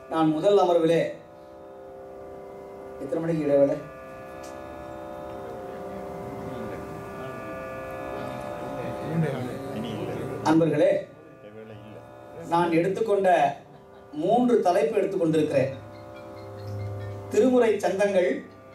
நான் முதல் அமர்விலே எத்தனை மணிக்கு இடைவேளை அன்பர்களே நான் எடுத்துக்கொண்ட மூன்று தலைப்பு எடுத்துக்கொண்டிருக்கிறேன் திருமுறை சந்தங்கள்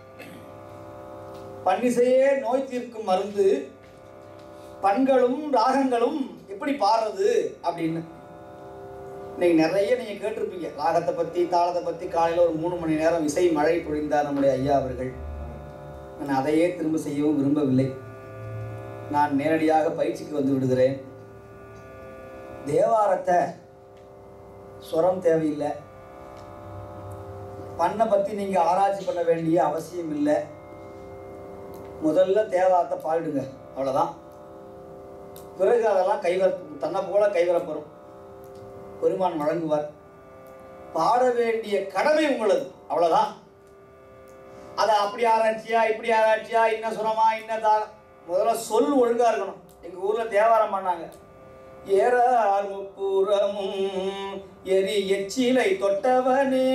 பன்னிசையே நோய் தீர்க்கும் மருந்து பண்களும் ராகங்களும் எப்படி பாடுறது அப்படின்னு இன்னைக்கு நிறைய நீங்க கேட்டிருப்பீங்க ராகத்தை பத்தி தாளத்தை பத்தி காலையில ஒரு மூணு மணி நேரம் இசை மழை பொழிந்தார் நம்முடைய ஐயா அவர்கள் நான் அதையே திரும்ப செய்யவும் விரும்பவில்லை நான் நேரடியாக பயிற்சிக்கு வந்து விடுகிறேன் தேவாரத்தை ஸ்வரம் தேவையில்லை பண்ணை பற்றி நீங்கள் ஆராய்ச்சி பண்ண வேண்டிய அவசியம் இல்லை முதல்ல தேவாரத்தை பாடிடுங்க அவ்வளோதான் பிறகு அதெல்லாம் கைவர தன்னை போல கைவரப்பெறும் பெருமான் வழங்குவார் பாட வேண்டிய கடமை உங்களது அவ்வளோதான் அதை அப்படி ஆராய்ச்சியா இப்படி ஆராய்ச்சியா இன்ன சுரமா இன்ன தா முதல்ல சொல் ஒழுங்கா இருக்கணும் எங்க ஊர்ல தேவாரம் பண்ணாங்க ஏறார் முப்புறமும் எரி எச்சிலை தொட்டவனே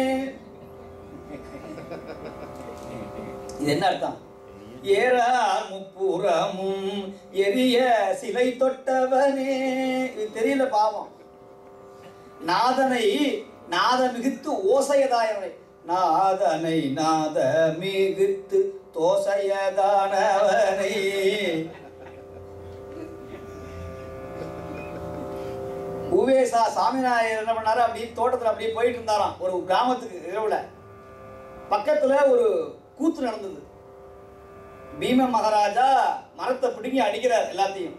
இது என்ன அர்த்தம் ஏறார் முப்புறமும் எரிய சிலை தொட்டவனே இது தெரியல பாவம் நாதனை நாத மிகுத்து ஓசையதாயவனை நாதனை நாத மிகுத்து தோசையதானவனை உவேசா சாமிநாயகர் என்ன பண்ணாரு அப்படியே தோட்டத்துல அப்படியே போயிட்டு இருந்தாராம் ஒரு கிராமத்துக்கு இரவுல பக்கத்துல ஒரு கூத்து நடந்தது பீம மகாராஜா மரத்தை பிடுங்கி அடிக்கிறார் எல்லாத்தையும்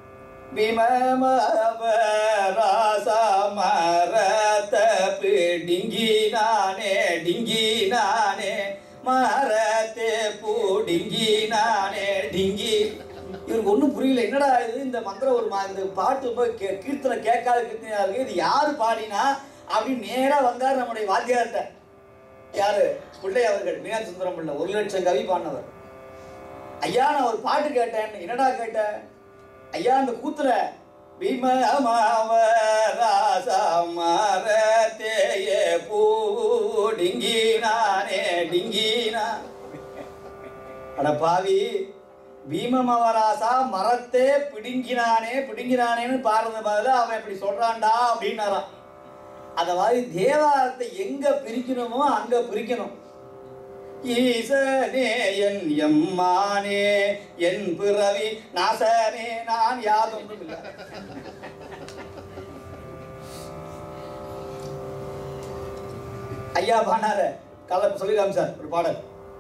பீமராசா மரத்தை பிடுங்கி நானே டிங்கி நானே மரத்தை பூடிங்கி நானே டிங்கி இவருக்கு ஒன்றும் புரியல என்னடா இது இந்த மந்திரம் ஒரு மா- இந்த பாட்டு ரொம்ப கே- கீர்த்தனை கேட்காத கீர்த்தனையா இருக்கு இது யாரு பாடினா அப்படின்னு நேரா வந்தார் நம்முடைய வாத்தியார்கிட்ட யாரு பிள்ளை அவர்கள் மீனாட்சி சுந்தரம் பிள்ளை ஒரு லட்சம் கவி பாடினவர் ஐயா நான் ஒரு பாட்டு கேட்டேன் என்னடா கேட்டேன் ஐயா அந்த கூத்துல பீம தேய பூ டிங்கி நானே டிங்கினா அட பாவி பீமமவராசா மரத்தே பிடுங்கினானே பிடுங்கினானேன்னு பாடுறது பதிலா அவன் இப்படி சொல்றான்டா அப்படின்னாராம் அந்த மாதிரி தேவாரத்தை எங்க பிரிக்கணுமோ அங்க பிரிக்கணும் ஈசனே என் எம்மானே என் பிறவி நாசனே நான் யாதொன்றும் இல்லை ஐயா பானார கல சொல்லி காமிச்சார் ஒரு பாடல்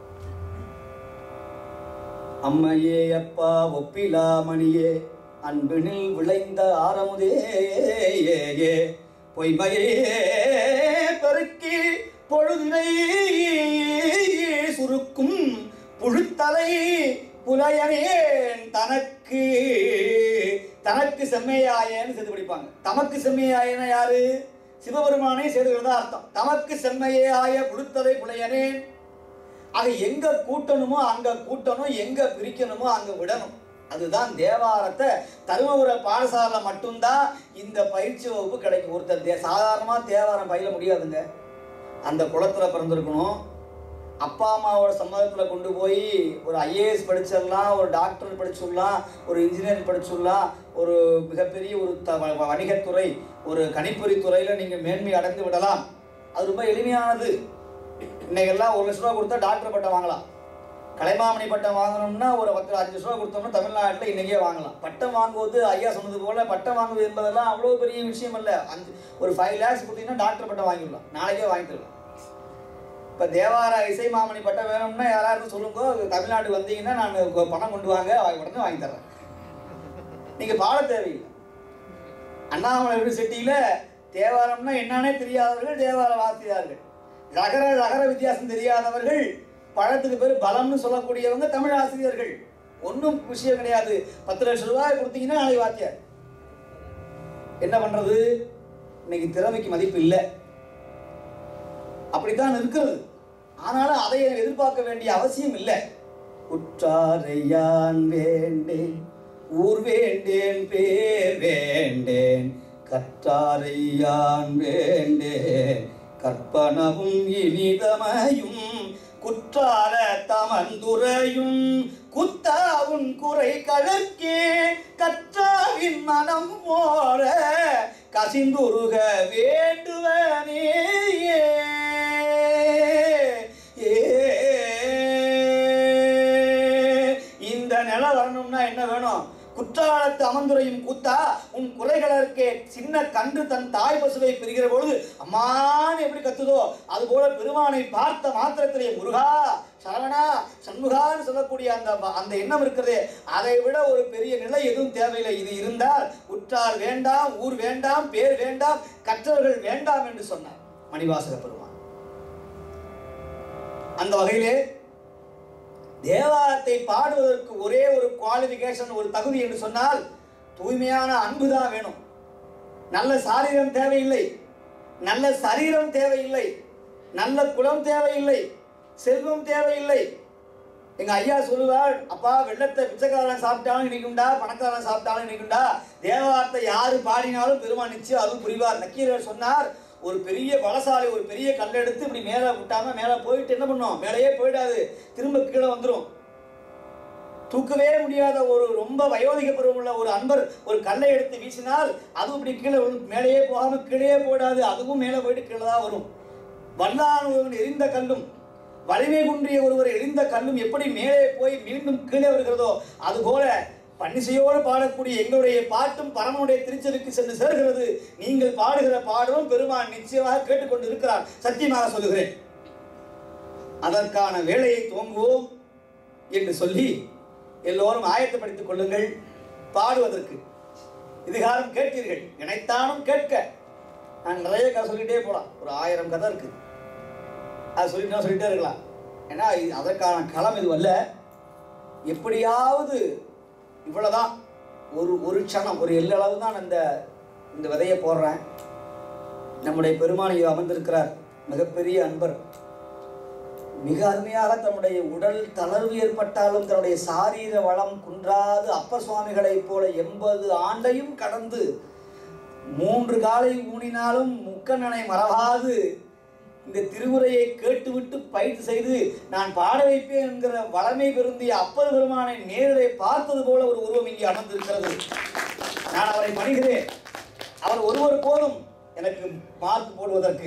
அம்மையே அப்பா ஒப்பிலா மணியே அன்பினில் விளைந்த ஆரமுதே ஏ, ஏ, பொய்மையே பெருக்கி பொழுதினை சுருக்கும் புழுத்தலை புலையனேன் தனக்கு தனக்கு செம்மையாயேன்னு சேர்த்து படிப்பாங்க தமக்கு செம்மையாயன யாரு சிவபெருமானே சேர்த்துக்கிறதா அர்த்தம் தமக்கு செம்மையே ஆய புழுத்தலை புலையனேன் ஆக எங்க கூட்டணுமோ அங்க கூட்டணும் எங்க பிரிக்கணுமோ அங்க விடணும் அதுதான் தேவாரத்தை தருமபுர பாடசாலை மட்டும்தான் இந்த பயிற்சி வகுப்பு கிடைக்கும் ஒருத்தர் தே சாதாரணமா தேவாரம் பயில முடியாதுங்க அந்த குளத்துல பிறந்திருக்கணும் அப்பா அம்மாவோட சம்மதத்தில் கொண்டு போய் ஒரு ஐஏஎஸ் படிச்சிடலாம் ஒரு டாக்டர் படிச்சுடலாம் ஒரு இன்ஜினியர் படிச்சுடலாம் ஒரு மிகப்பெரிய ஒரு த வ- வ- வணிகத்துறை ஒரு கணிப்பொறி துறையில் நீங்கள் மேன்மை அடைந்து விடலாம் அது ரொம்ப எளிமையானது இன்னைக்கெல்லாம் ஒரு லட்ச ரூபா கொடுத்தா டாக்டர் பட்டம் வாங்கலாம் கலைமாமணி பட்டம் வாங்கணும்னா ஒரு பத்து அஞ்சு லட்ச ரூபா கொடுத்தோம்னா தமிழ்நாட்டில் இன்னைக்கே வாங்கலாம் பட்டம் வாங்குவது ஐயா சொன்னது போல பட்டம் வாங்குவது என்பதெல்லாம் அவ்வளோ பெரிய விஷயம் இல்லை அஞ்சு ஒரு ஃபைவ் லேக்ஸ் கொடுத்தீங்கன்னா டாக்டர் பட்டம் வாங்கிடலாம் நாளைக்கே வாங்கி தரலாம் இப்போ தேவார இசை மாமணி பட்டம் வேணும்னா யாராவது சொல்லுங்க தமிழ்நாடு வந்தீங்கன்னா நான் கொ- பணம் கொண்டு வாங்க அவ- உடனே வாங்கி தர்றேன் நீங்கள் பாட தேவையில்லை அண்ணாமலை யூனிவர்சிட்டியில் தேவாரம்னா என்னன்னே தெரியாதவர்கள் தேவார வாசியார்கள் ரகர ரகர வித்தியாசம் தெரியாதவர்கள் பழத்துக்கு பேர் பலம்னு சொல்லக்கூடியவங்க தமிழ் ஆசிரியர்கள் ஒன்றும் விஷயம் கிடையாது பத்து லட்சம் ரூபாய் கொடுத்தீங்கன்னா நாளைக்கு வாத்தியார் என்ன பண்றது இன்னைக்கு திறமைக்கு மதிப்பு இல்லை அப்படித்தான் இருக்கிறது ஆனாலும் அதை எதிர்பார்க்க வேண்டிய அவசியம் இல்லை உற்றாரை யான் வேண்டேன் ஊர் வேண்டேன் பேர் வேண்டேன் கற்றாரை யான் வேண்டேன் கற்பனவும் இனிதமையும் குற்றால தமந்துரையும் குத்தாவும் குறை கழக்கே கற்றாவின் மனம் போற கசிந்துருக வேண்டுவனே இந்த நிலை வரணும்னா என்ன வேணும் குற்றாலத்து அமர்ந்துரையும் கூத்தா உன் குறைகளற்கே சின்ன கன்று தன் தாய் பசுவை பிரிகிற பொழுது அம்மான்னு எப்படி கத்துதோ அது போல பெருமானை பார்த்த மாத்திரத்திலே முருகா சரவணா சண்முகான்னு சொல்லக்கூடிய அந்த அந்த எண்ணம் இருக்கிறதே அதை விட ஒரு பெரிய நிலை எதுவும் தேவையில்லை இது இருந்தால் உற்றார் வேண்டாம் ஊர் வேண்டாம் பேர் வேண்டாம் கற்றவர்கள் வேண்டாம் என்று சொன்னார் மணிவாசக பெருமான் அந்த வகையிலே தேவாரத்தை பாடுவதற்கு ஒரே ஒரு குவாலிஃபிகேஷன் ஒரு தகுதி என்று சொன்னால் தூய்மையான அன்பு தான் வேணும் நல்ல சாரீரம் தேவையில்லை நல்ல சரீரம் தேவையில்லை நல்ல குலம் தேவையில்லை செல்வம் தேவையில்லை எங்க ஐயா சொல்லுவார் அப்பா வெள்ளத்தை பிச்சைக்காரன் சாப்பிட்டாலும் இன்னைக்குண்டா பணக்காரன் சாப்பிட்டாலும் இன்னைக்குண்டா தேவாரத்தை யாரு பாடினாலும் பெருமான் நிச்சயம் அதுவும் புரிவார் நக்கீரர் சொன்னார் ஒரு பெரிய பலசாலி ஒரு பெரிய கல் எடுத்து இப்படி மேலே விட்டாம மேலே போயிட்டு என்ன பண்ணும் மேலேயே போயிடாது திரும்ப கீழே வந்துடும் தூக்கவே முடியாத ஒரு ரொம்ப வயோதிக பருவமுள்ள ஒரு அன்பர் ஒரு கல்லை எடுத்து வீசினால் அதுவும் இப்படி கீழே விழு- மேலேயே போகாம கீழே போடாது அதுவும் மேலே போயிட்டு கீழே தான் வரும் வல்லான் ஒருவன் எரிந்த கல்லும் வலிமை குன்றிய ஒருவர் எரிந்த கல்லும் எப்படி மேலே போய் மீண்டும் கீழே வருகிறதோ அதுபோல பன்னிசையோடு பாடக்கூடிய எங்களுடைய பாட்டும் பரமனுடைய திருச்சலுக்கு சென்று சேர்கிறது நீங்கள் பாடுகிற பாடலும் பெருமான் நிச்சயமாக கேட்டுக்கொண்டு இருக்கிறார் சத்தியமாக சொல்லுகிறேன் அதற்கான வேலையை துவங்குவோம் என்று சொல்லி எல்லோரும் ஆயத்தப்படுத்திக் கொள்ளுங்கள் பாடுவதற்கு இதுகாரம் கேட்பீர்கள் நினைத்தானும் கேட்க நான் நிறைய கதை சொல்லிட்டே போகலாம் ஒரு ஆயிரம் கதை இருக்கு அது சொல்லிட்டு சொல்லிட்டே இருக்கலாம் ஏன்னா இது அதற்கான களம் இது அல்ல எப்படியாவது இவ்வளவுதான் ஒரு ஒரு க்ஷணம் ஒரு எல்லளவு தான் அந்த இந்த விதையை போடுறேன் நம்முடைய பெருமானை அமர்ந்திருக்கிறார் மிகப்பெரிய அன்பர் மிக அருமையாக தன்னுடைய உடல் தளர்வு ஏற்பட்டாலும் தன்னுடைய சாரீர வளம் குன்றாது அப்பர் சுவாமிகளைப் போல எண்பது ஆண்டையும் கடந்து மூன்று காலை ஊனினாலும் முக்கண்ணனை மறவாது இந்த திருமுறையை கேட்டுவிட்டு பயிற்சி செய்து நான் பாட வைப்பேன் என்கிற வளமை பெருந்திய அப்பர் பெருமானை நேரிலே பார்த்தது போல ஒரு உருவம் இங்கே அமர்ந்திருக்கிறது நான் அவரை பணிகிறேன் அவர் ஒருவர் போதும் எனக்கு மார்க் போடுவதற்கு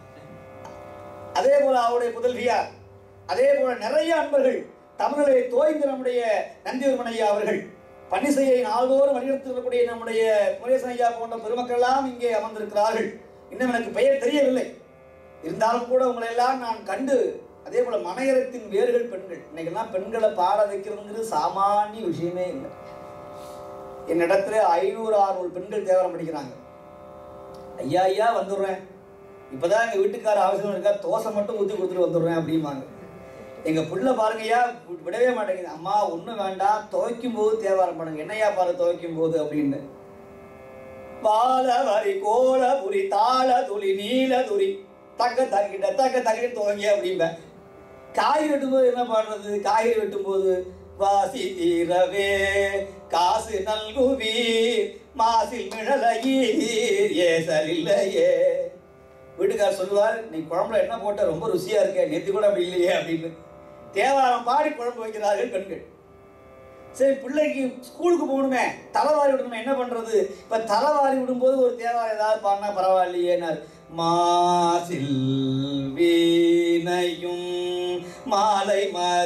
அதே போல அவருடைய புதல்வியார் அதே போல நிறைய அன்பர்கள் தமிழரை தோய்ந்த நம்முடைய நந்திவர்மன் ஐயா அவர்கள் பன்னிசையை நாள்தோறும் வழிநடத்தி வரக்கூடிய நம்முடைய முருகேசன் ஐயா போன்ற பெருமக்கள் எல்லாம் இங்கே அமர்ந்திருக்கிறார்கள் இன்னும் எனக்கு பெயர் தெரியவில்லை இருந்தாலும் கூட உங்களை எல்லாம் நான் கண்டு அதே போல மனையரத்தின் வேர்கள் பெண்கள் இன்னைக்கெல்லாம் பெண்களை பாட வைக்கிறதுங்கிறது சாமானிய விஷயமே இல்லை என்னிடத்துல ஐநூறு அறுநூறு பெண்கள் தேவரம் படிக்கிறாங்க ஐயா ஐயா வந்துடுறேன் இப்பதான் எங்க வீட்டுக்கார அவசியம் இருக்கா தோசை மட்டும் ஊற்றி கொடுத்துட்டு வந்துடுறேன் அப்படிம்பாங்க எங்க புள்ள பாருங்க ஐயா வி- விடவே மாட்டேங்குது அம்மா ஒண்ணும் வேண்டாம் துவைக்கும் போது தேவாரம் பண்ணுங்க என்னையா பாரு துவைக்கும் போது அப்படின்னு பால வரி கோல புரி தாள துளி நீல துளி தக்க தக்கிட்ட தக்க தக்கிட்டு துவங்கி அப்படிம்பேன் காய் வெட்டும்போது என்ன பாடுறது காய்கறி வெட்டும்போது வாசி தீரவே காசு நல்குவீர் மாசில் மிழலையீர் ஏசல் இல்லையே வீட்டுக்கார் சொல்லுவார் நீ குழம்புல என்ன போட்ட ரொம்ப ருசியா இருக்கே நேத்து கூட அப்படி இல்லையே அப்படின்னு தேவாரம் பாடி குழம்பு வைக்கிறார்கள் பெண்கள் சரி பிள்ளைக்கு ஸ்கூலுக்கு போகணுமே தலைவாரி விடணுமே என்ன பண்றது இப்ப தலைவாரி விடும்போது ஒரு தேவாரம் ஏதாவது பாடினா பரவாயில்லையேனார் மாசில் வீணையும் மாலை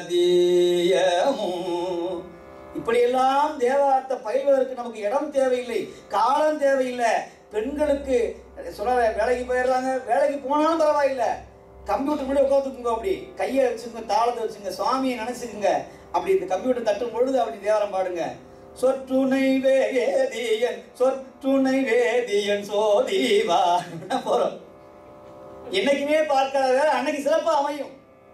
மதியமும் இப்படியெல்லாம் தேவாரத்தை பயில்வதற்கு நமக்கு இடம் தேவையில்லை காலம் தேவையில்லை பெண்களுக்கு சொல்ல வேலைக்கு போயிடுறாங்க வேலைக்கு போனாலும் பரவாயில்லை கம்ப்யூட்டர் முன்னாடி உட்காந்துக்குங்க அப்படி கையை வச்சுங்க தாளத்தை வச்சுங்க சுவாமியை நினைச்சுக்குங்க அப்படி இந்த கம்ப்யூட்டர் தட்டும் பொழுது அப்படி தேவாரம் பாடுங்க சொற்றுணை வேதியன் சொற்றுணை வேதியன் சோதிவா போறோம் என்னைக்குமே பார்க்காத வேலை அன்னைக்கு சிறப்பா அமையும்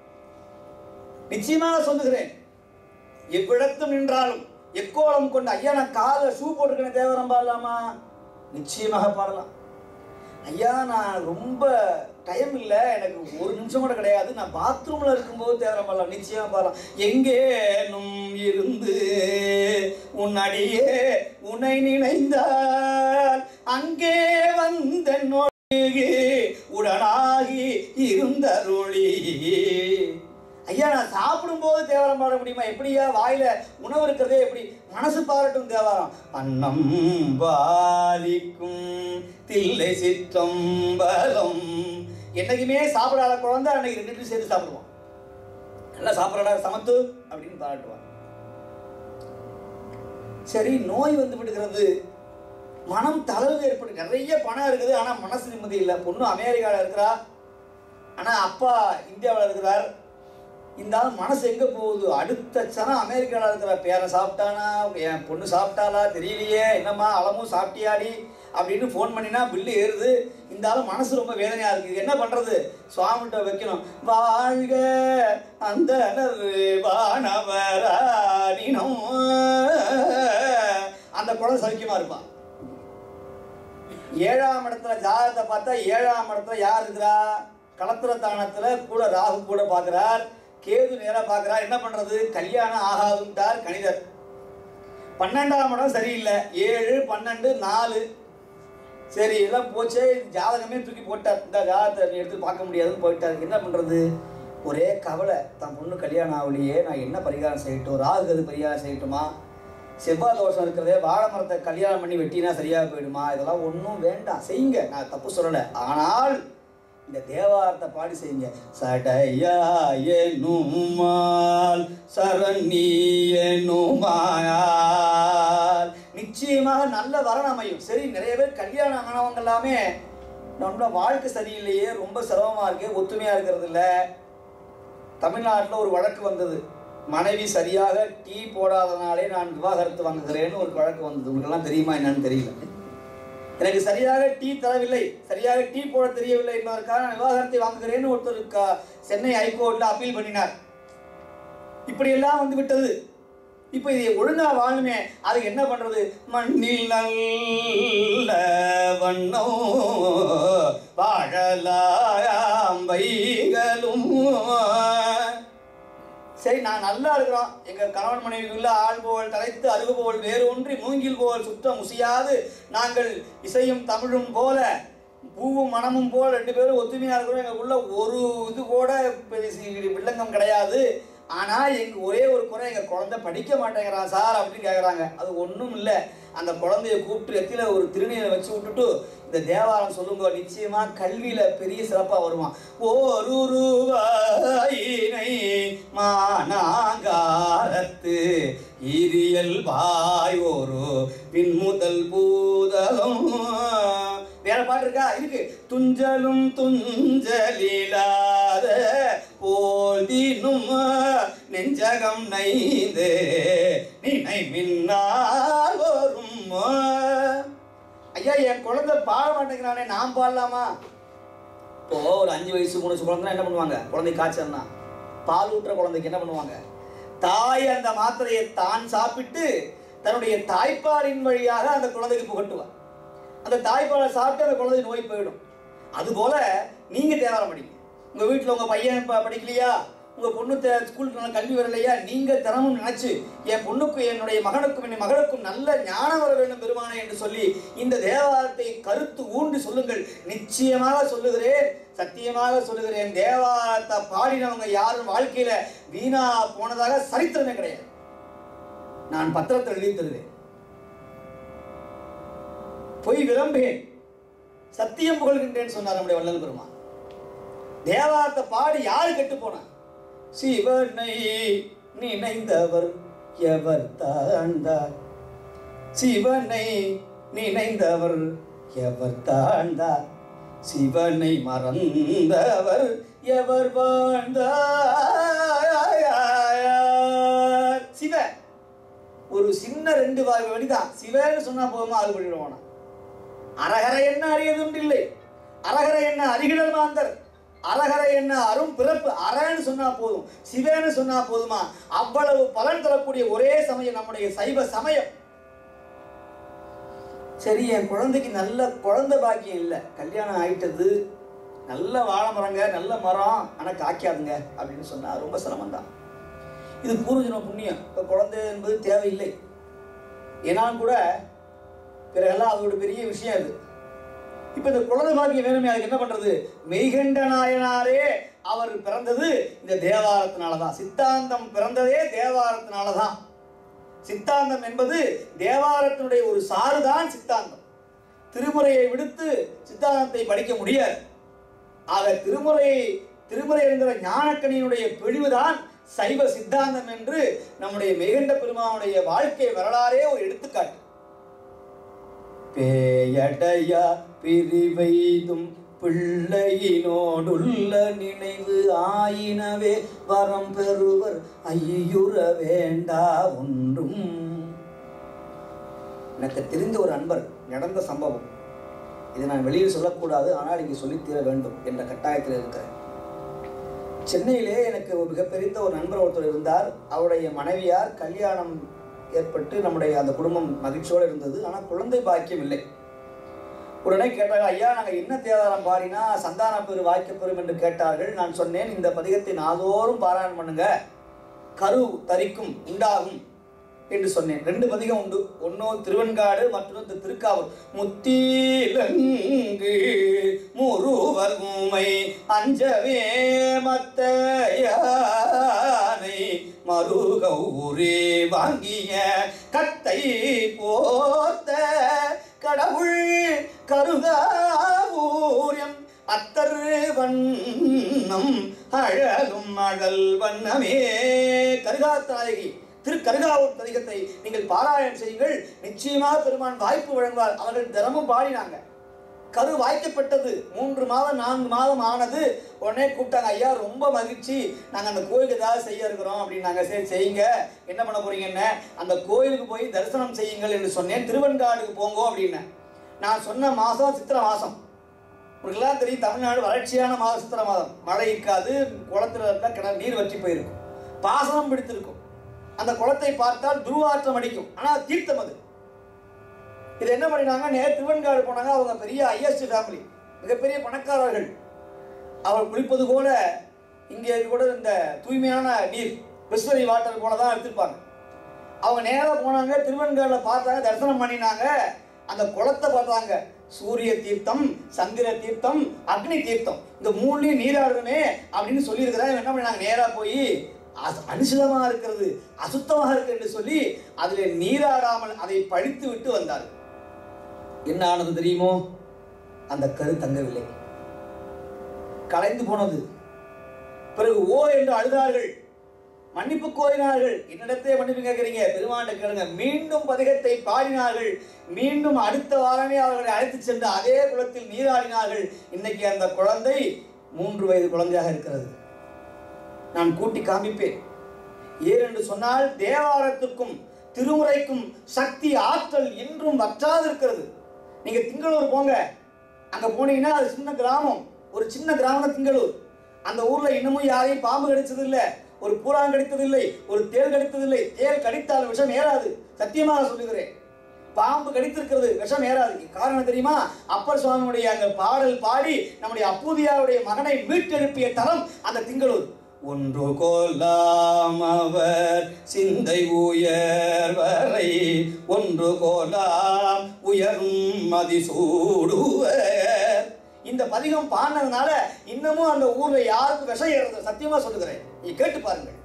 நிச்சயமாக சொல்லுகிறேன் எவ்விடத்தும் நின்றாலும் எக்கோலம் கொண்ட ஐயா நான் காலில் ஷூ போட்டிருக்கேன் தேவரம் பாடலாமா நிச்சயமாக பாடலாம் ஐயா நான் ரொம்ப டைம் இல்லை எனக்கு ஒரு நிமிஷம் கூட கிடையாது நான் பாத்ரூமில் இருக்கும்போது தேவரம் பாடலாம் நிச்சயமாக பாடலாம் எங்கேனும் இருந்து உன் அடியே உன்னை நினைந்தால் அங்கே வந்தென்னோட உடனாகி இருந்தருளி ஐயா நான் சாப்பிடும்போது தேவாரம் பாட முடியுமா எப்படியா வாயில உணவு இருக்கிறதே எப்படி மனசு பாராட்டும் தேவாரம் அன்னம் பாலிக்கும் தில்லை சிற்றம்பலம் என்னைக்குமே சாப்பிடாத குழந்தை அன்னைக்கு ரெண்டு பேரும் சேர்த்து சாப்பிடுவோம் நல்லா சாப்பிடடா சமத்து அப்படின்னு பாராட்டுவான் சரி நோய் வந்து விடுகிறது மனம் தளர்வு ஏற்படு நிறைய பணம் இருக்குது ஆனா மனசு நிம்மதி இல்லை பொண்ணு அமெரிக்காவில் இருக்கிறா ஆனா அப்பா இந்தியாவில் இருக்கிறார் இந்த ஆள் மனசு எங்க போகுது அடுத்த சனம் அமெரிக்காவில் இருக்கிற பேரன் சாப்பிட்டானா என் பொண்ணு சாப்பிட்டாளா தெரியலையே என்னம்மா அளமும் சாப்பிட்டியாடி அப்படின்னு ஃபோன் பண்ணினா பில்லு ஏறுது இந்த ஆள் மனசு ரொம்ப வேதனையா இருக்குது என்ன பண்றது சுவாமிகிட்ட வைக்கணும் வாழ்க அந்த வானவரானினம் அந்த குழந்தை சௌக்கியமா இருப்பான் ஏழாம் இடத்துல ஜாதகத்தை பார்த்தா ஏழாம் இடத்துல யார் இருக்கிறா களத்திர தானத்துல கூட ராகு கூட பார்க்கிறார் கேது நேரா பார்க்கிறார் என்ன பண்றது கல்யாணம் ஆகாதுன்ட்டார் கணிதர் பன்னெண்டாம் இடம் சரியில்லை ஏழு பன்னெண்டு நாலு சரி எல்லாம் போச்சே ஜாதகமே தூக்கி போட்டார் இந்த ஜாதகத்தை நீ எடுத்து பார்க்க முடியாதுன்னு போயிட்டார் என்ன பண்றது ஒரே கவலை தன் பொண்ணு கல்யாணம் ஆகலையே நான் என்ன பரிகாரம் செய்யட்டும் ராகு அது பரிகாரம் செய்யட்டுமா செவ்வாய் தோஷம் இருக்கிறதே வாழை மரத்தை கல்யாணம் பண்ணி வெட்டினா சரியாக போயிடுமா இதெல்லாம் ஒன்றும் வேண்டாம் செய்யுங்க நான் தப்பு சொல்லலை ஆனால் இந்த தேவாரத்தை பாடி செய்யுங்க சடையாயனுமால் சரண்யனுமால் நிச்சயமாக நல்ல வரன் அமையும் சரி நிறைய பேர் கல்யாணம் ஆனவங்க எல்லாமே நம்மளோட வாழ்க்கை சரியில்லையே ரொம்ப சிரமமா இருக்கு ஒத்துமையா இருக்கிறது இல்ல தமிழ்நாட்டில் ஒரு வழக்கு வந்தது மனைவி சரியாக டீ போடாதனாலே நான் விவாகரத்து வாங்குகிறேன்னு ஒரு வழக்கு வந்தது உங்களுக்கெல்லாம் தெரியுமா என்னன்னு தெரியல எனக்கு சரியாக டீ தரவில்லை சரியாக டீ போட தெரியவில்லை என்பதற்காக நான் விவாகரத்தை வாங்குகிறேன்னு ஒருத்தர் க- சென்னை ஹைகோர்ட்ல அப்பீல் பண்ணினார் இப்படியெல்லாம் வந்து விட்டது இப்போ இதை ஒழுங்கா வாழணுமே அதுக்கு என்ன பண்றது மண்ணில் நல்ல வண்ணம் வாழலாம் வைகளும் சரி நான் நல்லா இருக்கிறோம் எங்க கணவன் மனைவிக்குள்ள ஆள் போல் தலைத்து அருகு போல் வேறு ஒன்றி மூங்கில் போல் சுத்தம் முசியாது நாங்கள் இசையும் தமிழும் போல பூவும் மனமும் போல் ரெண்டு பேரும் ஒத்துமையா இருக்கிறோம் எங்களுக்குள்ள ஒரு இது கூட பெரிய வில்லங்கம் கிடையாது ஆனா எங்க ஒரே ஒரு குறை எங்க குழந்தை படிக்க மாட்டேங்கிறான் சார் அப்படின்னு கேக்குறாங்க அது ஒண்ணும் இல்லை அந்த குழந்தைய கூப்பிட்டு எத்தில ஒரு திருநீரை வச்சு விட்டுட்டு இந்த தேவாரம் சொல்லுங்க நிச்சயமா கல்வியில பெரிய சிறப்பா வருவான் ஒரு ரூபாயினை மானாங்காரத்து இரியல் வாய் ஒரு பின்முதல் பூதலும் வேற பாட்டு இருக்கா இருக்கு துஞ்சலும் துஞ்சலிலாத போதினும் நெஞ்சகம் நைந்து நினை மின்னால் வரும் ஐயா என் குழந்தை பாட மாட்டேங்கிறானே நான் பாடலாமா இப்போ ஒரு அஞ்சு வயசு மூணு வயசு குழந்தை என்ன பண்ணுவாங்க குழந்தை காய்ச்சல்னா பால் ஊட்டுற குழந்தைக்கு என்ன பண்ணுவாங்க தாய் அந்த மாத்திரையை தான் சாப்பிட்டு தன்னுடைய தாய்ப்பாலின் வழியாக அந்த குழந்தைக்கு புகட்டுவா அந்த தாய்ப்பாலை சாப்பிட்டு அந்த குழந்தை நோய் போயிடும் அதுபோல நீங்க தேவாரம் படிங்க உங்க வீட்டில் உங்க பையன் ப- படிக்கலையா உங்க பொண்ணு தே- ஸ்கூலுக்கு நல்ல கல்வி வரலையா நீங்க தினமும் நினைச்சு என் பொண்ணுக்கு என்னுடைய மகனுக்கும் என் மகளுக்கும் நல்ல ஞானம் வர வேண்டும் பெருமானே என்று சொல்லி இந்த தேவாரத்தை கருத்து ஊன்றி சொல்லுங்கள் நிச்சயமாக சொல்லுகிறேன் சத்தியமாக சொல்லுகிறேன் தேவாரத்தை பாடினவங்க யாரும் வாழ்க்கையில வீணா போனதாக சரித்திரமே கிடையாது நான் பத்திரத்தை எழுதி தருவேன் பொய் விரும்பேன் சத்தியம் புகழ்கின்றேன்னு சொன்னார் நம்முடைய வள்ளல் பெருமான் தேவாரத்தை பாடி யாரு கெட்டு போனா சிவனை நினைந்தவர் எவர் தாழ்ந்தார் சிவனை நினைந்தவர் எவர் தாழ்ந்தார் சிவனை மறந்தவர் எவர் வாழ்ந்தார் சிவ ஒரு சின்ன ரெண்டு வாய் வழிதான் சிவன்னு சொன்னா போதுமா அது பண்ணிடுவானா அரகர என்ன அறியதுண்டில்லை அரகர என்ன அறிகிடல் மாந்தர் அரகர என்ன அரும் பிறப்பு அரன்னு சொன்னா போதும் சிவன்னு சொன்னா போதுமா அவ்வளவு பலன் தரக்கூடிய ஒரே சமயம் நம்முடைய சைவ சமயம் சரி என் குழந்தைக்கு நல்ல குழந்தை பாக்கியம் இல்லை கல்யாணம் ஆயிட்டது நல்ல வாழை மரங்க நல்ல மரம் ஆனால் காய்க்காதுங்க அப்படின்னு சொன்னா ரொம்ப சிரமம் தான் இது பூர்வஜன புண்ணியம் இப்போ குழந்தை என்பது தேவையில்லை ஏன்னாலும் கூட பிறகெல்லாம் அது ஒரு பெரிய விஷயம் அது இப்ப இந்த குழந்தை பாக்கியம் வேணுமே அதுக்கு என்ன பண்றது மெய்கண்ட நாயனாரே அவர் பிறந்தது இந்த தேவாரத்தினால தான் சித்தாந்தம் பிறந்ததே தேவாரத்தினால தான் சித்தாந்தம் என்பது தேவாரத்தினுடைய ஒரு சாறுதான் சித்தாந்தம் திருமுறையை விடுத்து சித்தாந்தத்தை படிக்க முடியாது ஆக திருமுறை திருமுறை என்கிற ஞானக்கணியினுடைய பிழிவுதான் சைவ சித்தாந்தம் என்று நம்முடைய மெய்கண்ட பெருமானுடைய வாழ்க்கை வரலாறே ஒரு எடுத்துக்காட்டு பேயடையா பிரிவைதும் பிள்ளையினோடுள்ள நினைவு ஆயினவே வரம் பெறுவர் ஐயுற வேண்டா ஒன்றும் எனக்கு தெரிந்த ஒரு அன்பர் நடந்த சம்பவம் இதை நான் வெளியில் சொல்லக்கூடாது ஆனால் இங்கே சொல்லித்தீர வேண்டும் என்ற கட்டாயத்தில் இருக்கிறேன் சென்னையிலே எனக்கு ஒரு மிகப்பெரிய ஒரு நண்பர் ஒருத்தர் இருந்தார் அவருடைய மனைவியார் கல்யாணம் ஏற்பட்டு நம்முடைய அந்த குடும்பம் மகிழ்ச்சியோடு இருந்தது ஆனால் குழந்தை பாக்கியம் இல்லை உடனே கேட்டாங்க ஐயா நாங்கள் என்ன தேவாரம் பாடினா சந்தான பெரு வாய்க்கப்பெறும் என்று கேட்டார்கள் நான் சொன்னேன் இந்த பதிகத்தை நாதோறும் பாராயணம் பண்ணுங்க கரு தரிக்கும் உண்டாகும் என்று சொன்னேன் ரெண்டு பதிகம் உண்டு ஒன்னும் திருவெண்காடு மற்றொன்று திருக்காவூர் முத்தீலங்கு முருவர் உமை அஞ்சவே மத்த யானை மருகூரே வாங்கிய கத்தை போத்த கடவுள் கருகாவூரியம் அத்தர் வண்ணம் அழகும் அழல் வண்ணமே கருகாத்தாயகி திரு கருகாவூர் பதிகத்தை நீங்கள் பாராயணம் செய்யுங்கள் நிச்சயமாக பெருமான் வாய்ப்பு வழங்குவார் அவர்கள் தினமும் பாடினாங்க கரு வாய்க்கப்பட்டது மூன்று மாதம் நான்கு மாதம் ஆனது உடனே கூப்பிட்டாங்க ஐயா ரொம்ப மகிழ்ச்சி நாங்கள் அந்த கோயிலுக்கு ஏதாவது செய்ய இருக்கிறோம் அப்படின்னாங்க சரி செய்யுங்க என்ன பண்ண போறீங்க என்ன அந்த கோயிலுக்கு போய் தரிசனம் செய்யுங்கள் என்று சொன்னேன் திருவெண்காடுக்கு போங்க அப்படின்னேன் நான் சொன்ன மாதம் சித்திரை மாதம் உங்களுக்கெல்லாம் தெரியும் தமிழ்நாடு வறட்சியான மாதம் சித்திரை மாதம் மழை இருக்காது குளத்துல இருந்தால் கிணறு நீர் வற்றி போயிருக்கும் பாசனம் பிடித்திருக்கும் அந்த குளத்தை பார்த்தால் துருவாற்றம் அடிக்கும் ஆனால் தீர்த்தம் அது இது என்ன பண்ணினாங்க நேர் திருவெண்காடு போனாங்க அவங்க பெரிய ஐஎஸ்டி ஃபேமிலி மிகப்பெரிய பணக்காரர்கள் அவர் குளிப்பது போல இங்கே கூட இந்த தூய்மையான நீர் பிஸ்லரி வாட்டர் போல தான் எடுத்திருப்பாங்க அவங்க நேராக போனாங்க திருவெண்காடில் பார்த்தாங்க தரிசனம் பண்ணினாங்க அந்த குளத்தை பார்த்தாங்க சூரிய தீர்த்தம் சந்திர தீர்த்தம் அக்னி தீர்த்தம் இந்த மூணுலையும் நீராடணுமே அப்படின்னு சொல்லியிருக்கிறாங்க என்ன பண்ணாங்க நேராக போய் அசு- அனுசிதமாக இருக்கிறது அசுத்தமாக இருக்கு என்று சொல்லி அதில் நீராடாமல் அதை பழித்து விட்டு வந்தார் என்ன ஆனது தெரியுமோ அந்த கரு தங்கவில்லை கலைந்து போனது பிறகு ஓ என்று அழுதார்கள் மன்னிப்பு கோரினார்கள் என்னிடத்தே மன்னிப்பு கேட்கிறீங்க பெருமாண்ட கேளுங்க மீண்டும் பதிகத்தை பாடினார்கள் மீண்டும் அடுத்த வாரமே அவர்களை அழைத்து சென்று அதே குளத்தில் நீராடினார்கள் இன்னைக்கு அந்த குழந்தை மூன்று வயது குழந்தையாக இருக்கிறது நான் கூட்டி காமிப்பேன் ஏனென்று சொன்னால் தேவாரத்துக்கும் திருமுறைக்கும் சக்தி ஆற்றல் இன்றும் வற்றாது இருக்கிறது நீங்க திங்களூர் போங்க அங்க போனீங்கன்னா அது சின்ன கிராமம் ஒரு சின்ன கிராமம் திங்களூர் அந்த ஊர்ல இன்னமும் யாரையும் பாம்பு கடிச்சது இல்ல ஒரு பூரான் கடித்தது இல்லை ஒரு தேள் கடித்தது இல்லை தேள் கடித்தால் விஷம் ஏறாது சத்தியமாக சொல்லுகிறேன் பாம்பு கடித்திருக்கிறது விஷம் ஏறாது காரணம் தெரியுமா அப்பர் சுவாமியுடைய அந்த பாடல் பாடி நம்முடைய அப்பூதியாருடைய மகனை மீட்டெழுப்பிய தலம் அந்த திங்களூர் ஒன்று கோலாம் அவர் சிந்தை உயர் வரை ஒன்று கோலாம் உயரும் மதிசூடுவர் இந்த பதிகம் பாடினதுனால இன்னமும் அந்த ஊர்ல யாருக்கும் விஷம் ஏறுறது சத்தியமா சொல்லுகிறேன் நீங்க கேட்டு பாருங்கள்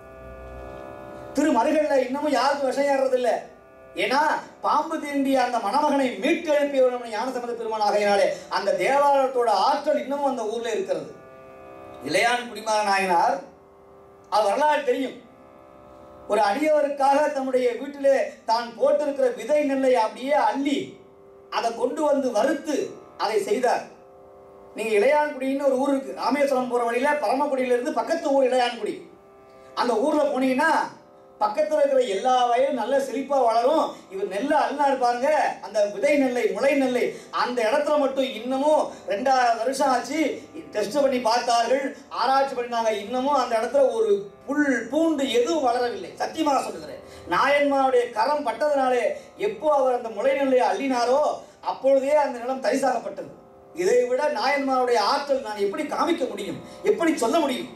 திருமருகல்ல இன்னமும் யாருக்கும் விஷம் ஏறுறது இல்ல ஏன்னா பாம்பு தீண்டிய அந்த மணமகனை மீட்டு எழுப்பியவர் ஞானசம்பந்த பெருமான் ஆகையினாலே அந்த தேவாலயத்தோட ஆற்றல் இன்னமும் அந்த ஊர்ல இருக்கிறது இளையான் குடிமாற நாயனார் அது வரலாறு தெரியும் ஒரு அடியவருக்காக தம்முடைய வீட்டிலே தான் போட்டிருக்கிற விதை நெல்லை அப்படியே அள்ளி அதை கொண்டு வந்து வறுத்து அதை செய்தார் நீங்க இளையான்குடின்னு ஒரு ஊர் இருக்கு ராமேஸ்வரம் போற வழியில பரமக்குடியில இருந்து பக்கத்து ஊர் இளையான்குடி அந்த ஊர்ல போனீங்கன்னா பக்கத்துல இருக்கிற எல்லா வயலும் நல்ல செழிப்பா வளரும் இவர் நெல்லை அண்ணா இருப்பாங்க அந்த விதை நெல்லை முளை நெல்லை அந்த இடத்துல மட்டும் இன்னமும் ரெண்டாயிரம் வருஷம் ஆச்சு டெஸ்ட் பண்ணி பார்த்தார்கள் ஆராய்ச்சி பண்ணாங்க இன்னமும் அந்த இடத்துல ஒரு புல் பூண்டு எதுவும் வளரவில்லை சத்தியமாக சொல்லுகிறேன் நாயன்மாருடைய கரம் பட்டதுனாலே எப்போ அவர் அந்த முளை நெல்லை அள்ளினாரோ அப்பொழுதே அந்த நிலம் தரிசாகப்பட்டது இதை விட நாயன்மாருடைய ஆற்றல் நான் எப்படி காமிக்க முடியும் எப்படி சொல்ல முடியும்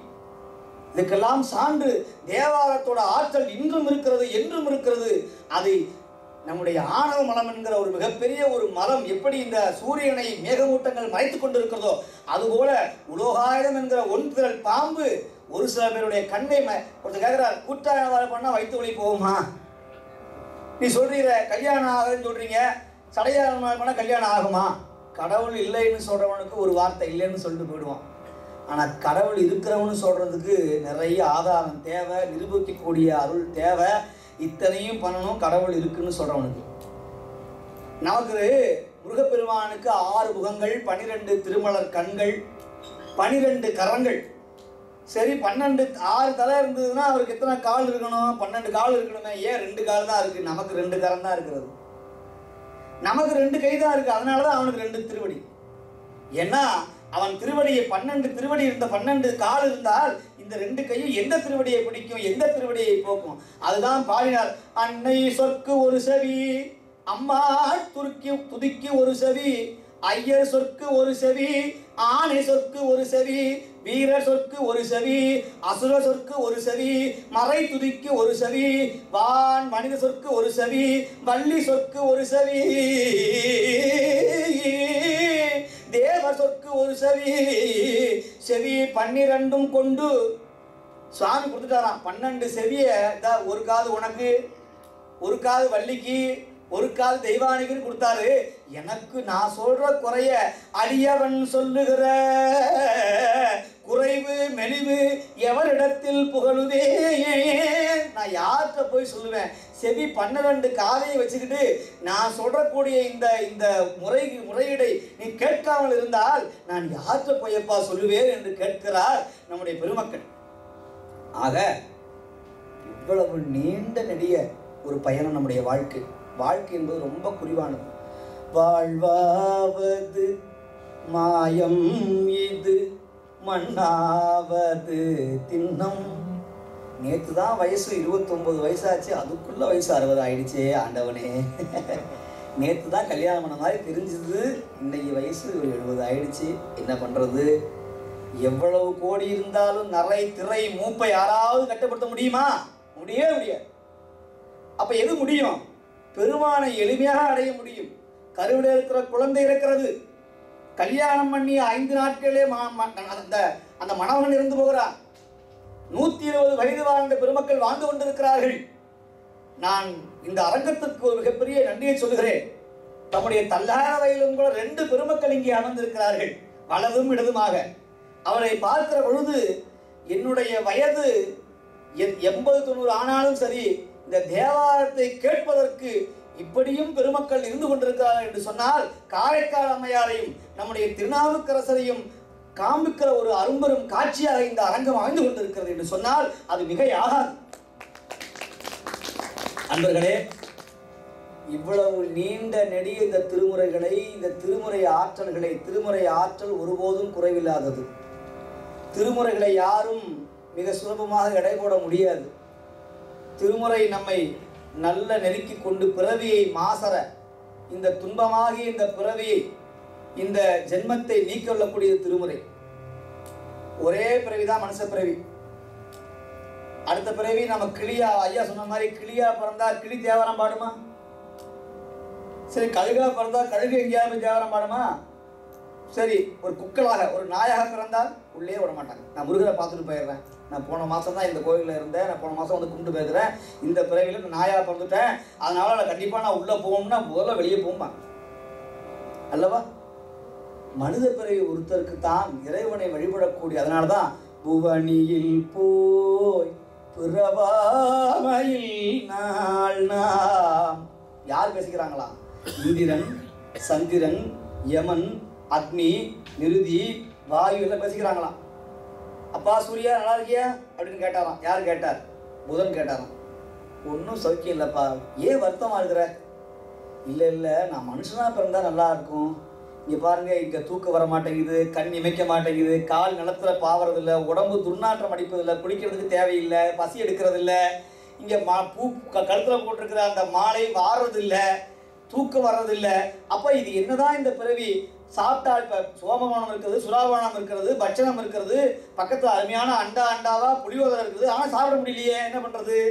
இதுக்கெல்லாம் சான்று தேவாரத்தோட ஆற்றல் இன்றும் இருக்கிறது என்றும் இருக்கிறது அதை நம்முடைய ஆணவ மலம் என்கிற ஒரு மிகப்பெரிய ஒரு மலம் எப்படி இந்த சூரியனை மேகமூட்டங்கள் மறைத்துக் கொண்டிருக்கிறதோ அதுபோல உலோகாயுதம் என்கிற ஒன்றிரல் பாம்பு ஒரு சில பேருடைய கண்ணை ம- ஒருத்தர் கேட்கிறார் கூட்டாய பண்ணா வயிற்று வலி போகுமா நீ சொல்றீங்க கல்யாணம் ஆகுதுன்னு சொல்றீங்க சடையாளம் பண்ணா கல்யாணம் ஆகுமா கடவுள் இல்லைன்னு சொல்றவனுக்கு ஒரு வார்த்தை இல்லைன்னு சொல்லிட்டு போயிடுவான் ஆனா கடவுள் இருக்கிறவனு சொல்றதுக்கு நிறைய ஆதாரம் தேவை நிரூபிக்கக்கூடிய அருள் தேவை இத்தனையும் பண்ணணும் கடவுள் இருக்குன்னு சொல்றவனுக்கு நமக்கு முருகப்பெருமானுக்கு ஆறு முகங்கள் பனிரெண்டு திருமலர் கண்கள் பனிரெண்டு கரங்கள் சரி பன்னெண்டு ஆறு தலை இருந்ததுன்னா அவருக்கு எத்தனை கால் இருக்கணும் பன்னெண்டு கால் இருக்கணுமே ஏன் ரெண்டு கால் தான் இருக்கு நமக்கு ரெண்டு கரம் தான் இருக்கிறது நமக்கு ரெண்டு கை தான் இருக்கு அதனால தான் அவனுக்கு ரெண்டு திருவடி ஏன்னா அவன் திருவடியை பன்னெண்டு திருவடி இருந்த பன்னெண்டு கால் இருந்தால் இந்த ரெண்டு கையும் எந்த திருவடியை பிடிக்கும் எந்த திருவடியை போக்கும் அதுதான் பாடினார் அன்னை சொற்கு ஒரு செவி அம்மா துருக்கி துதிக்கு ஒரு செவி ஐயர் சொற்கு ஒரு செவி ஆணை சொற்கு ஒரு செவி வீரர் சொற்கு ஒரு செவி அசுர சொற்கு ஒரு செவி மறை துதிக்கு ஒரு செவி வான் மனித சொற்கு ஒரு செவி வள்ளி சொற்கு ஒரு செவி தேவ சொற்கு ஒரு செவி செவி பன்னிரண்டும் கொண்டு சுவாமி கொடுத்துட்டாராம் பன்னெண்டு செவிய இதா ஒரு காது உனக்கு ஒரு காது வள்ளிக்கு ஒரு காது தெய்வானிக்குன்னு கொடுத்தாரு எனக்கு நான் சொல்ற குறைய அடியவன் சொல்லுகிற குறைவு மெலிவு எவரிடத்தில் புகழுவே நான் யார்கிட்ட போய் சொல்லுவேன் செவி பன்னிரண்டு காதையை வச்சுக்கிட்டு நான் சொல்றக்கூடிய இந்த இந்த முறை முறையீடை நீ கேட்காமல் இருந்தால் நான் யார்கிட்ட போயப்பா சொல்லுவேன் என்று கேட்கிறார் நம்முடைய பெருமக்கள் ஆக இவ்வளவு நீண்ட நெடிய ஒரு பயணம் நம்முடைய வாழ்க்கை வாழ்க்கை என்பது ரொம்ப குறைவானது வாழ்வாவது மாயம் இது மண்ணாவது திண்ணம் நேற்று தான் வயசு இருபத்தொன்பது வயசாச்சு அதுக்குள்ள வயசு அறுபது ஆயிடுச்சே ஆண்டவனே நேற்று தான் கல்யாணம் பண்ண மாதிரி தெரிஞ்சது இன்னைக்கு வயசு ஒரு எழுபது ஆயிடுச்சு என்ன பண்றது எவ்வளவு கோடி இருந்தாலும் நரை திரை மூப்பை யாராவது கட்டுப்படுத்த முடியுமா முடியவே முடியாது அப்ப எது முடியும் பெருமானை எளிமையாக அடைய முடியும் கருவில இருக்கிற குழந்தை இருக்கிறது கல்யாணம் பண்ணி ஐந்து நாட்களே ம- ம- அந்த அந்த மணவன் இருந்து போகிறான் நூத்தி இருபது வயது வாழ்ந்த பெருமக்கள் வாழ்ந்து கொண்டிருக்கிறார்கள் நான் இந்த அரங்கத்திற்கு ஒரு மிகப்பெரிய நன்றியை சொல்லுகிறேன் தம்முடைய தள்ளாத வயதிலும் கூட ரெண்டு பெருமக்கள் இங்கே அமர்ந்திருக்கிறார்கள் வலதும் இடதுமாக அவரை பார்க்கிற பொழுது என்னுடைய வயது எ- எண்பது தொண்ணூறு ஆனாலும் சரி இந்த தேவாரத்தை கேட்பதற்கு இப்படியும் பெருமக்கள் இருந்து கொண்டிருக்கிறார்கள் என்று சொன்னால் காரைக்கால் அம்மையாரையும் நம்முடைய திருநாவுக்கரசரையும் காண்பிக்கிற ஒரு அரும்பெரும் காட்சியாக இந்த அரங்கம் அமைந்து கொண்டிருக்கிறது என்று சொன்னால் அது மிகையாகாது அன்பர்களே இவ்வளவு நீண்ட நெடிய இந்த திருமுறைகளை இந்த திருமுறை ஆற்றல்களை திருமுறை ஆற்றல் ஒருபோதும் குறைவில்லாதது திருமுறைகளை யாரும் மிக சுலபமாக எடை போட முடியாது திருமுறை நம்மை நல்ல நெருக்கி கொண்டு பிறவியை மாசற இந்த துன்பமாகிய இந்த பிறவியை இந்த ஜென்மத்தை நீக்கொள்ளக்கூடிய திருமுறை ஒரே பிறவிதான் மனுஷ பிறவி அடுத்த பிறவி நம்ம கிளியா ஐயா சொன்ன மாதிரி கிளியா பிறந்தா கிளி தேவாரம் பாடுமா சரி கழுகா பிறந்தா கழுகு எங்கேயாவது போய் தேவாரம் பாடுமா சரி ஒரு குக்களாக ஒரு நாயாக பிறந்தால் உள்ளே விட மாட்டாங்க நான் முருகரை பார்த்துட்டு போயிடுறேன் நான் போன மாதம் தான் இந்த கோயிலில் இருந்தேன் நான் போன மாதம் வந்து கும்பிட்டு போயிருக்கிறேன் இந்த பிறவியில் நான் நாயாக பிறந்துட்டேன் அதனால நான் கண்டிப்பாக நான் உள்ளே போகணும்னா முதல்ல வெளியே போகுமா அல்லவா மனித பிறவி ஒருத்தருக்கு தான் இறைவனை வழிபடக்கூடிய அதனால தான் புவனியில் போய் பிறவாமையில் நாள் நாம் யார் பேசிக்கிறாங்களா இந்திரன் சந்திரன் யமன் அக்னி நிருதி வாயு எல்லாம் பேசிக்கிறாங்களாம் அப்பா சூர்யா நல்லா இருக்கியா அப்படின்னு கேட்டாராம் யார் கேட்டார் புதன் கேட்டாராம் ஒன்றும் சௌக்கியம் இல்லைப்பா ஏன் வருத்தமா இருக்கிற இல்லை இல்லை நான் மனுஷனாக பிறந்தா நல்லா இருக்கும் இங்கே பாருங்க இங்கே தூக்கம் வர மாட்டேங்குது கண் இமைக்க மாட்டேங்குது கால் நிலத்துல பாவறதில்ல உடம்பு துர்நாற்றம் அடிப்பதில்லை குளிக்கிறதுக்கு தேவையில்லை பசி எடுக்கிறதில்ல இங்கே மா பூ க கழுத்தில் போட்டிருக்கிற அந்த மாலை வாடுறதில்ல தூக்கம் வர்றதில்ல அப்போ இது என்னதான் இந்த பிறவி சாப்பிட்டா இப்போ சோமபானம் இருக்கிறது சுறாபானம் இருக்கிறது பட்சணம் இருக்கிறது பக்கத்தில் அருமையான அண்டா அண்டாவா புளியோதரை இருக்குது ஆனால் சாப்பிட முடியலையே என்ன பண்ணுறது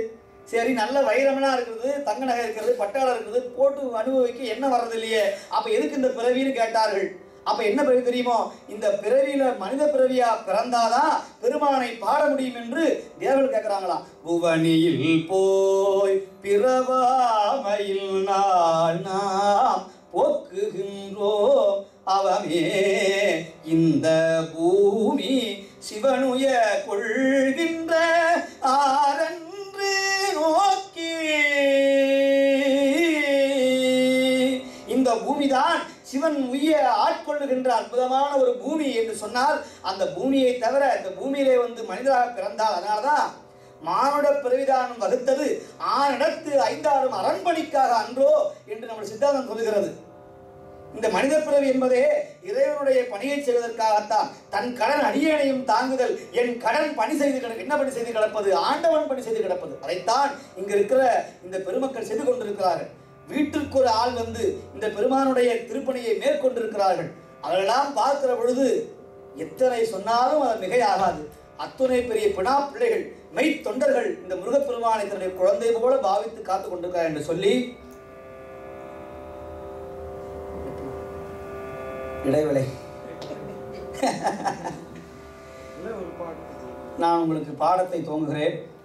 சரி நல்ல வைரமனா இருக்கிறது தங்க நகை இருக்கிறது பட்டாளம் இருக்கிறது போட்டு அனுபவிக்க என்ன வர்றது இல்லையே அப்ப எதுக்கு இந்த பிறவின்னு கேட்டார்கள் அப்ப என்ன பிறவி தெரியுமோ இந்த பிறவியில மனித பிறவியா பிறந்தாதான் பெருமானை பாட முடியும் என்று தேவர்கள் கேட்கிறாங்களாம் புவனியில் போய் பிறவாமையில் நாள் நாம் போக்குகின்றோம் அவமே இந்த பூமி சிவனுய கொள்கின்ற ஆரன்று நோக்கி இந்த பூமிதான் சிவன் உய்ய ஆட்கொள்ளுகின்ற அற்புதமான ஒரு பூமி என்று சொன்னால் அந்த பூமியை தவிர இந்த பூமியிலே வந்து மனிதராக பிறந்தால் அதனால்தான் மானுட பிறவிதானம் வகுத்தது ஆனிடத்து ஐந்தாறும் அரண்மணிக்காக அன்றோ என்று நம்ம சித்தாந்தம் சொல்லுகிறது இந்த மனித பிறவி என்பதே இறைவனுடைய பணியை செய்வதற்காகத்தான் தன் கடன் அடியேனையும் தாங்குதல் என் கடன் பணி செய்து கிடக்கு என்ன பணி செய்து கிடப்பது ஆண்டவன் பணி செய்து கிடப்பது அதைத்தான் இங்க இருக்கிற இந்த பெருமக்கள் செய்து கொண்டிருக்கிறார்கள் வீட்டிற்கு ஒரு ஆள் வந்து இந்த பெருமானுடைய திருப்பணியை மேற்கொண்டிருக்கிறார்கள் அவர்களெல்லாம் பார்க்கிற பொழுது எத்தனை சொன்னாலும் அது மிகையாகாது அத்துணை பெரிய பிணா பிள்ளைகள் மெய் தொண்டர்கள் இந்த முருகப்பெருமானை தன்னுடைய குழந்தை போல பாவித்து காத்து கொண்டிருக்கிறார் என்று சொல்லி இடைவேளை நான் உங்களுக்கு பாடத்தை துவங்குகிறேன்